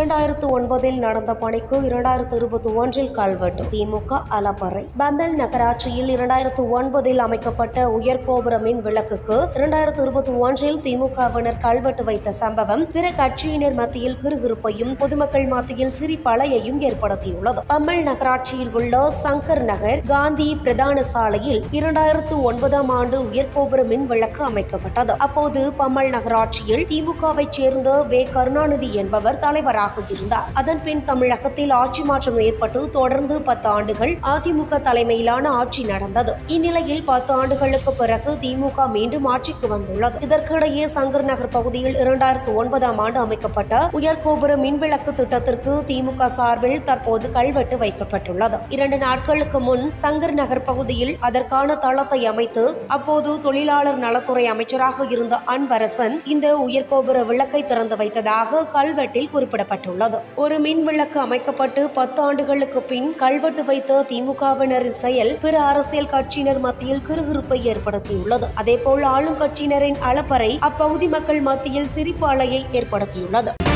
இரண்டாயிரத்து ஒன்பதில் நடந்த பணிக்கு இரண்டாயிரத்து இருபத்தி ஒன்றில் கல்வெட்டு திமுக அலப்பறை பந்தல் நகராட்சியில் இரண்டாயிரத்து ஒன்பதில் அமைக்கப்பட்ட உயர்கோபுர மின் விளக்குக்கு இரண்டாயிரத்து இருபத்தி ஒன்றில் திமுகவினர் கல்வெட்டு வைத்த சம்பவம் பிற கட்சியினர் மத்தியில் கிறுகிறுப்பையும் பொதுமக்கள் மத்தியில் சிரிப்பலையையும் ஏற்படுத்தியுள்ளது பம்மல் நகராட்சியில் உள்ள சங்கர் நகர் காந்தி பிரதான சாலையில் இரண்டாயிரத்து ஒன்பதாம் ஆண்டு உயர்கோபுர மின் விளக்கு அமைக்கப்பட்டது அப்போது பம்மல் நகராட்சியில் திமுகவை சேர்ந்த வே கருணாநிதி என்பவர் தலைவராக இருந்தார் அதன் பின் தமிழகத்தில் ஆட்சி மாற்றம் ஏற்பட்டு தொடர்ந்து பத்து ஆண்டுகள் அதிமுக தலைமையிலான ஆட்சி நடந்தது இந்நிலையில் பத்து ஆண்டுகளுக்கு பிறகு திமுக மீண்டும் ஆட்சிக்கு வந்துள்ளது இதற்கிடையே சங்கர் நகர் பகுதியில் இரண்டாயிரத்து ஒன்பதாம் ஆண்டு அமைக்கப்பட்ட உயர்கோபுர மின்விளக்கு திட்டத்திற்கு திமுக சார்பில் தற்போது கல்வெட்டு வைக்கப்பட்டுள்ளது இரண்டு நாட்களுக்கு முன் சங்கர் நகர் பகுதியில் அதற்கான தளத்தை அமைத்து அப்போது தொழிலாளர் நலத்துறை அமைச்சராக இருந்த அன்பரசன் இந்த உயர்கோபுர விளக்கை திறந்து வைத்ததாக கல்வெட்டில் குறிப்பிடப்பட்டுள்ளது ஒரு மின் விளக்கு அமைக்கப்பட்டு பத்து ஆண்டுகளுக்கு பின் கல்வெட்டு வைத்த திமுகவினரின் செயல் பிற அரசியல் கட்சியினர் மத்தியில் கிறுகிறுப்பை ஏற்படுத்தியுள்ளது அதேபோல் ஆளுங்கட்சியினரின் அளப்பறை அப்பகுதி மக்கள் மத்தியில் சிரிப்பு அலையை ஏற்படுத்தியுள்ளது